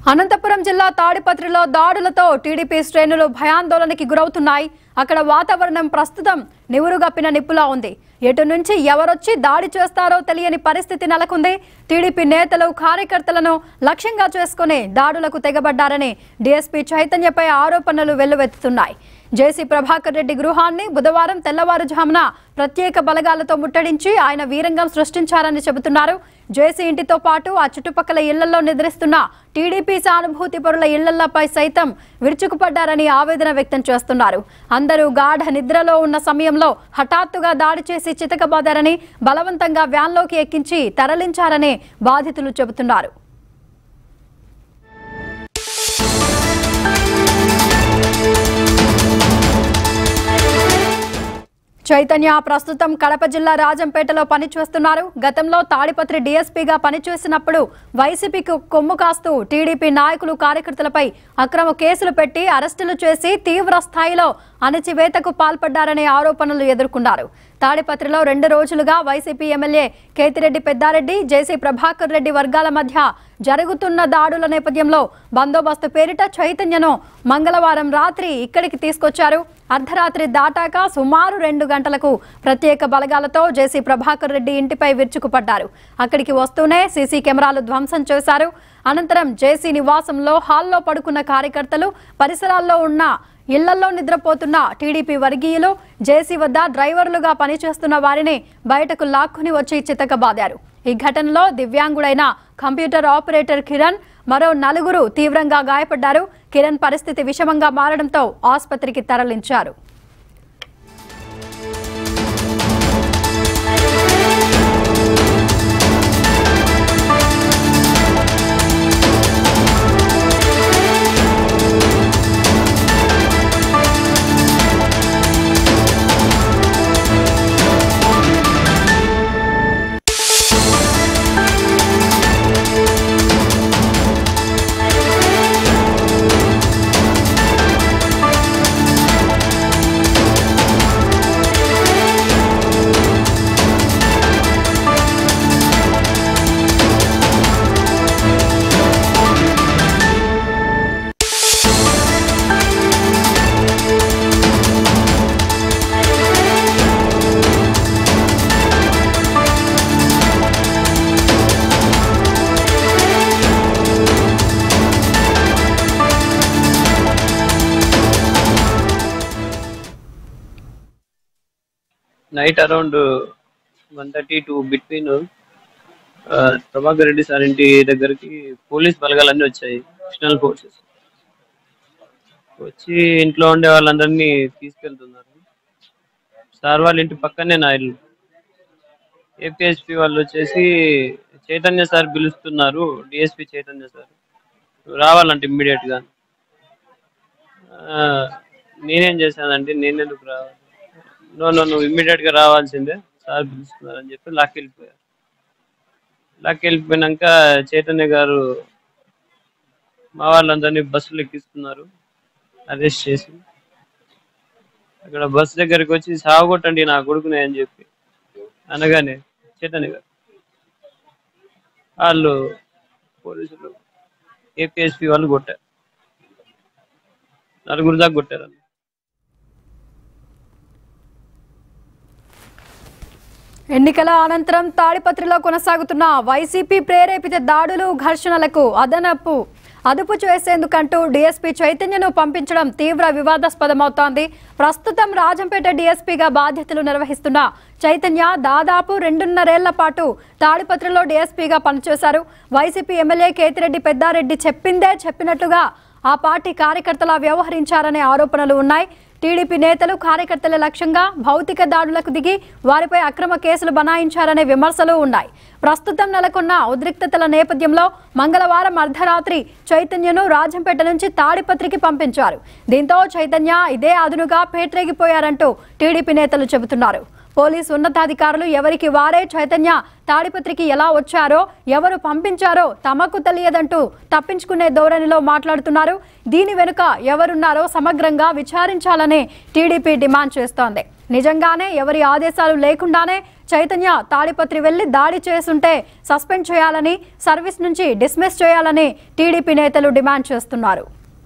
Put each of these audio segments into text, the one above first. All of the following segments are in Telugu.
అనంతపురం జిల్లా తాడిపత్రిలో దాడులతో టీడీపీ శ్రేణులు భయాందోళనకి గురవుతున్నాయి అక్కడ వాతావరణం ప్రస్తుతం నివురుగప్పిన నిప్పులా ఉంది ఎటు నుంచి ఎవరొచ్చి దాడి చేస్తారో తెలియని పరిస్థితి నెలకొంది టీడీపీ నేతలు కార్యకర్తలను లక్ష్యంగా చేసుకుని దాడులకు తెగబడ్డారని డీఎస్పీ చైతన్యపై ఆరోపణలు వెల్లువెత్తుతున్నాయి జేసీ ప్రభాకర్ రెడ్డి గృహాన్ని బుధవారం తెల్లవారుజామున ప్రత్యేక బలగాలతో ముట్టడించి ఆయన వీరంగం సృష్టించారని చెబుతున్నారు జేసీ ఇంటితో పాటు ఆ చుట్టుపక్కల ఇళ్లలో నిద్రిస్తున్న టీడీపీ సానుభూతి పరుల ఇళ్లపై సైతం విరుచుకుపడ్డారని ఆవేదన వ్యక్తం చేస్తున్నారు అందరూ గాఢ నిద్రలో ఉన్న సమయంలో హఠాత్తుగా దాడి చేసి చితకబాదారని బలవంతంగా వ్యాన్లోకి ఎక్కించి తరలించారని బాధితులు చెబుతున్నారు చైతన్య ప్రస్తుతం కడప జిల్లా రాజంపేటలో పనిచేస్తున్నారు గతంలో తాడిపత్రి డీఎస్పీగా పనిచేసినప్పుడు వైసీపీకి కొమ్ము కాస్తూ టీడీపీ నాయకులు కార్యకర్తలపై అక్రమ కేసులు పెట్టి అరెస్టులు చేసి తీవ్ర స్థాయిలో అణచివేతకు పాల్పడ్డారనే ఆరోపణలు ఎదుర్కొన్నారు తాడిపత్రిలో రెండు రోజులుగా వైసీపీ ఎమ్మెల్యే కేతిరెడ్డి పెద్దారెడ్డి జేసీ ప్రభాకర్ రెడ్డి వర్గాల మధ్య జరుగుతున్న దాడుల నేపథ్యంలో బందోబస్తు పేరిట చైతన్యను మంగళవారం రాత్రి ఇక్కడికి తీసుకొచ్చారు అర్ధరాత్రి దాటాక సుమారు రెండు గంటలకు ప్రత్యేక బలగాలతో జేసీ ప్రభాకర్ రెడ్డి ఇంటిపై విరుచుకుపడ్డారు అక్కడికి వస్తూనే సీసీ కెమెరాలు ధ్వంసం చేశారు అనంతరం జేసీ నివాసంలో హాల్లో పడుకున్న కార్యకర్తలు పరిసరాల్లో ఉన్న ఇళ్లలో నిద్రపోతున్న టీడీపీ వర్గీయులు జేసీ వద్ద డ్రైవర్లుగా పనిచేస్తున్న వారిని బయటకు లాక్కుని వచ్చి చితకబాదారు ఈ ఘటనలో దివ్యాంగుడైన కంప్యూటర్ ఆపరేటర్ కిరణ్ మరో నలుగురు తీవ్రంగా గాయపడ్డారు కిరణ్ పరిస్థితి విషమంగా మారడంతో ఆసుపత్రికి తరలించారు night around one thirty two between Prabhakar Reddy sir ఇంటి దగ్గరికి పోలీస్ బలగాలన్నీ వచ్చాయి నేషనల్ ఫోర్సెస్ వచ్చి ఇంట్లో ఉండే వాళ్ళందరినీ తీసుకెళ్తున్నారు సార్ వాళ్ళ ఇంటి పక్కనే నా ఇల్లు ఏపీఎస్పీ వాళ్ళు వచ్చేసి చైతన్య సార్ పిలుస్తున్నారు డిఎస్పీ చైతన్య సార్ నువ్వు రావాలంటే ఇమ్మీడియట్ గా ఆ, నేనేం చేశానంటే నేనెందుకు రావాలి నో నో నువ్వు ఇమ్మీడియట్ గా రావాల్సిందే సార్ పిలుస్తున్నారు అని చెప్పి లాక్ వెళ్ళిపోయారు లాక్ వెళ్ళిపోయినాక చైతన్య గారు మా వాళ్ళందరినీ బస్సులు ఎక్కిస్తున్నారు అరెస్ట్ చేసి అక్కడ బస్ దగ్గరికి వచ్చి సాగొట్టండి నా కొడుకునే అని చెప్పి అనగానే చైతన్య గారు వాళ్ళు పోలీసులు ఏపీఎస్పీ వాళ్ళు కొట్టారు నలుగురు దాకా కొట్టారు వాళ్ళు. ఎన్నికల అనంతరం తాడిపత్రిలో కొనసాగుతున్న వైసీపీ ప్రేరేపిత దాడులు ఘర్షణలకు అదనపు అదుపు చేసేందుకంటూ డీఎస్పీ చైతన్యను పంపించడం తీవ్ర వివాదాస్పదమవుతోంది ప్రస్తుతం రాజంపేట డీఎస్పీగా బాధ్యతలు నిర్వహిస్తున్న చైతన్య దాదాపు రెండున్నరేళ్ల పాటు తాడిపత్రిలో డీఎస్పీగా పనిచేశారు వైసీపీ ఎమ్మెల్యే కేతిరెడ్డి పెద్దారెడ్డి చెప్పిందే చెప్పినట్లుగా ఆ పార్టీ కార్యకర్తల వ్యవహరించారనే ఆరోపణలు ఉన్నాయి టీడీపీ నేతలు కార్యకర్తల లక్ష్యంగా భౌతిక దాడులకు దిగి వారిపై అక్రమ కేసులు బనాయించారనే విమర్శలు ఉన్నాయి ప్రస్తుతం నెలకొన్న ఉద్రిక్తతల నేపథ్యంలో మంగళవారం అర్ధరాత్రి చైతన్యను రాజంపేట నుంచి తాడిపత్రికి పంపించారు దీంతో చైతన్య ఇదే అదునుగా పేట్రేగిపోయారంటూ టీడీపీ నేతలు చెబుతున్నారు పోలీసు ఉన్నతాధికారులు ఎవరికి వారే చైతన్య తాడిపత్రికి ఎలా వచ్చారో ఎవరు పంపించారో తమకు తెలియదంటూ తప్పించుకునే ధోరణిలో మాట్లాడుతున్నారు దీని వెనుక ఎవరున్నారో సమగ్రంగా విచారించాలని టీడీపీ డిమాండ్ చేస్తోంది నిజంగానే ఎవరి ఆదేశాలు లేకుండానే చైతన్య తాడిపత్రి వెళ్లి దాడి చేసుంటే సస్పెండ్ చేయాలని సర్వీస్ నుంచి డిస్మిస్ చేయాలని టీడీపీ నేతలు డిమాండ్ చేస్తున్నారు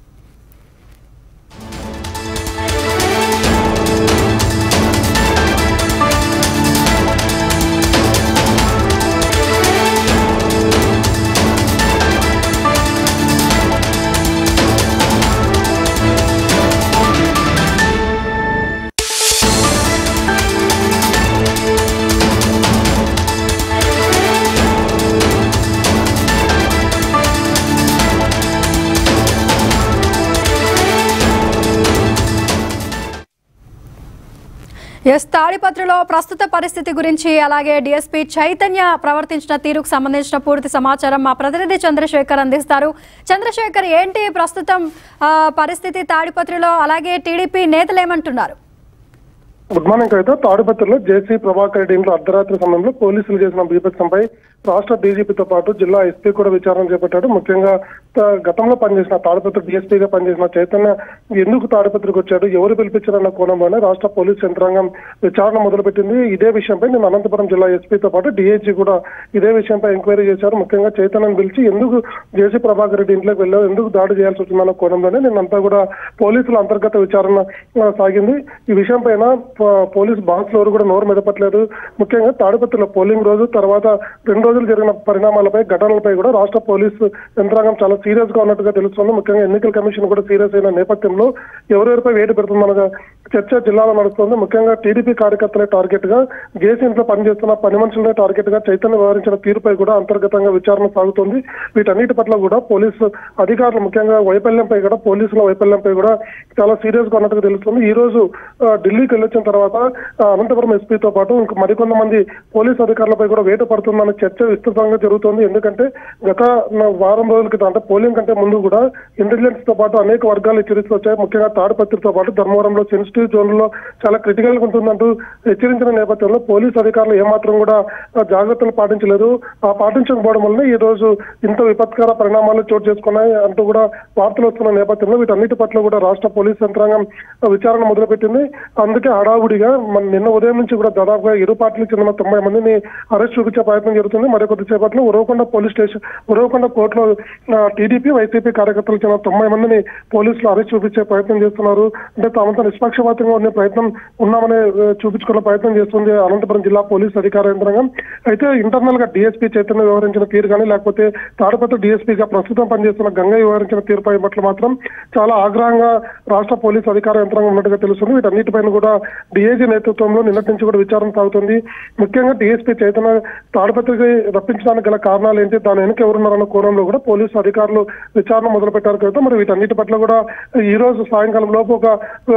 ఎస్ తాడిపత్రిలో ప్రస్తుత పరిస్థితి గురించి అలాగే డిఎస్పీ చైతన్య ప్రవర్తించిన తీరుకు సంబంధించిన పూర్తి సమాచారం మా ప్రతినిధి చంద్రశేఖర్ అందిస్తారు చంద్రశేఖర్ ఏంటి ప్రస్తుతం ఆ, పరిస్థితి తాడిపత్రిలో అలాగే టీడీపీ నేతలు ఏమంటున్నారు గుడ్ మార్నింగ్ కవిత తాడిపత్రిలో జేసీ ప్రభాకర్ రెడ్డి ఇంట్లో అర్ధరాత్రి సమయంలో పోలీసులు చేసిన బీభత్సంపై రాష్ట్ర డీజీపీతో పాటు జిల్లా ఎస్పీ కూడా విచారణ చేపట్టాడు ముఖ్యంగా త- గతంలో పనిచేసిన తాడిపత్రి డీఎస్పీగా పనిచేసిన చైతన్య ఎందుకు తాడిపత్రికి వచ్చాడు ఎవరు పిలిపించారన్న కోణంలోనే రాష్ట్ర పోలీస్ యంత్రాంగం విచారణ మొదలుపెట్టింది ఇదే విషయంపై నేను అనంతపురం జిల్లా ఎస్పీతో పాటు డిఐజీ కూడా ఇదే విషయంపై ఎంక్వైరీ చేశారు ముఖ్యంగా చైతన్యను పిలిచి ఎందుకు జేసీ ప్రభాకర్ రెడ్డి ఇంట్లోకి వెళ్ళావు ఎందుకు దాడి చేయాల్సి వచ్చిందన్న కోణంలోనే నిన్నంతా కూడా పోలీసుల అంతర్గత విచారణ ఆ, సాగింది ఈ విషయం పైన ప- పోలీస్ బాక్స్ ఎవరు కూడా నోరు మెదపట్లేదు ముఖ్యంగా తాడిపత్రిలో పోలింగ్ రోజు తర్వాత రెండు రోజులు జరిగిన పరిణామాలపై ఘటనలపై కూడా రాష్ట్ర పోలీసు యంత్రాంగం చాలా సీరియస్ గా ఉన్నట్టుగా తెలుస్తుంది ముఖ్యంగా ఎన్నికల కమిషన్ కూడా సీరియస్ అయిన నేపథ్యంలో ఎవరెవరిపై వేటు పెడుతుందనగా చర్చ జిల్లాలో నడుస్తుంది ముఖ్యంగా టీడీపీ కార్యకర్తలే టార్గెట్ గా జేసీ ఇంట్లో పనిచేస్తున్న పని మనుషులనే టార్గెట్ గా చైతన్య వ్యవహరించిన తీరుపై కూడా అంతర్గతంగా విచారణ సాగుతుంది వీటన్నిటి పట్ల కూడా పోలీసు అధికారులు ముఖ్యంగా వైఫల్యంపై కూడా పోలీసుల వైఫల్యంపై కూడా చాలా సీరియస్ గా ఉన్నట్టుగా తెలుస్తుంది ఈ రోజు ఆ, ఢిల్లీకి వెళ్ళొచ్చిన తర్వాత ఆ, అనంతపురం ఎస్పీతో పాటు ఇంకా మరికొంతమంది పోలీసు అధికారులపై కూడా వేటు పడుతుందన్న చర్చ విస్తృతంగా జరుగుతోంది ఎందుకంటే గత నా వారం రోజుల క్రితం అంటే పోలింగ్ కంటే ముందు కూడా ఇంటెలిజెన్స్ తో పాటు అనేక వర్గాలు హెచ్చరిస్తూ వచ్చాయి ముఖ్యంగా తాడిపత్రితో పాటు ధర్మవరంలో సెన్సిటివ్ జోన్లలో చాలా క్రిటికల్ గా ఉంటుందంటూ హెచ్చరించిన నేపథ్యంలో పోలీసు అధికారులు ఏమాత్రం కూడా ఆ, జాగ్రత్తలు పాటించలేదు ఆ పాటించకపోవడం వల్ల ఈ రోజు ఇంత విపత్కర పరిణామాలు చోటు చేసుకున్నాయి అంటూ కూడా వార్తలు వస్తున్న నేపథ్యంలో వీటన్నిటి పట్ల కూడా రాష్ట్ర పోలీస్ యంత్రాంగం ఆ, విచారణ మొదలుపెట్టింది అందుకే హడావుడిగా మన నిన్న ఉదయం నుంచి కూడా దాదాపుగా ఇరు పార్టీలకు చెందిన తొంభై మందిని అరెస్ట్ చూపించే ప్రయత్నం జరుగుతుంది మరి కొద్దిసేపట్లో ఉరవకొండ పోలీస్ స్టేషన్ ఉరవకొండ కోర్టులో టీడీపీ వైసీపీ కార్యకర్తలకు చెందిన తొంభై మందిని పోలీసులు అరెస్ట్ చూపించే ప్రయత్నం చేస్తున్నారు అంటే తామంతా నిష్పక్షపాతంగా ఉండే ప్రయత్నం ఉన్నామని ఆ, చూపించుకునే ప్రయత్నం చేస్తుంది అనంతపురం జిల్లా పోలీస్ అధికార యంత్రాంగం అయితే ఇంటర్నల్ గా డిఎస్పీ చైతన్య వ్యవహరించిన తీరు కానీ లేకపోతే తాడిపత్రి డిఎస్పీగా ప్రస్తుతం పనిచేస్తున్న గంగయ్య వ్యవహరించిన తీరుపై పట్ల మాత్రం చాలా ఆగ్రహంగా రాష్ట్ర పోలీస్ అధికార యంత్రాంగం ఉన్నట్టుగా తెలుస్తుంది వీటన్నిటిపైన కూడా డిఐజీ నేతృత్వంలో నిన్నటి నుంచి కూడా విచారణ సాగుతుంది ముఖ్యంగా డిఎస్పీ చైతన్య తాడిపత్రికి రప్పించడానికి గల కారణాలు ఏంటి దాని వెనుక ఎవరున్నారన్న కోణంలో కూడా పోలీసు అధికారులు విచారణ మొదలు పెట్టారు కదా మరి వీటన్నిటి పట్ల కూడా ఈ రోజు సాయంకాలం లోపు ఒక ఆ,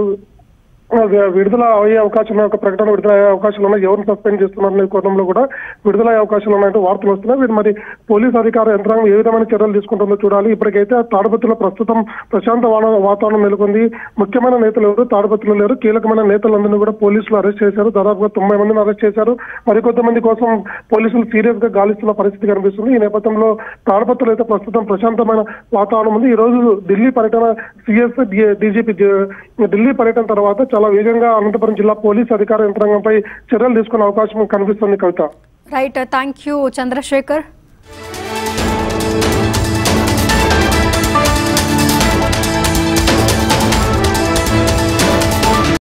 ఆ, విడుదల అయ్యే అవకాశం ఉన్నాయి ఒక ప్రకటన విడుదల అయ్యే అవకాశాలు ఉన్నాయి ఎవరిని సస్పెండ్ చేస్తున్నారనే కోణంలో కూడా విడుదల అయ్యే అవకాశాలు ఉన్నాయంటూ వార్తలు వస్తున్నాయి వీరు మరి పోలీస్ అధికార యంత్రాంగం ఏ విధమైన చర్యలు తీసుకుంటుందో చూడాలి ఇప్పటికైతే తాడిపత్రిలో ప్రస్తుతం ప్రశాంత వాన- వాతావరణం నెలకొంది ముఖ్యమైన నేతలు ఎవరు తాడిపత్రిలో లేరు కీలకమైన నేతలందరినీ కూడా పోలీసులు అరెస్ట్ చేశారు దాదాపుగా తొంభై మందిని అరెస్ట్ చేశారు మరికొంతమంది కోసం పోలీసులు సీరియస్ గా గాలిస్తున్న పరిస్థితి కనిపిస్తుంది ఈ నేపథ్యంలో తాడిపత్రిలో అయితే ప్రస్తుతం ప్రశాంతమైన వాతావరణం ఉంది ఈ రోజు ఢిల్లీ పర్యటన సిఎస్ డీజీపీ ఢిల్లీ పర్యటన తర్వాత చాలా వేగంగా అనంతపురం జిల్లా పోలీస్ అధికార యంత్రాంగంపై చర్యలు తీసుకునే అవకాశం కనిపిస్తుంది Kavitha right thank you Chandrasekhar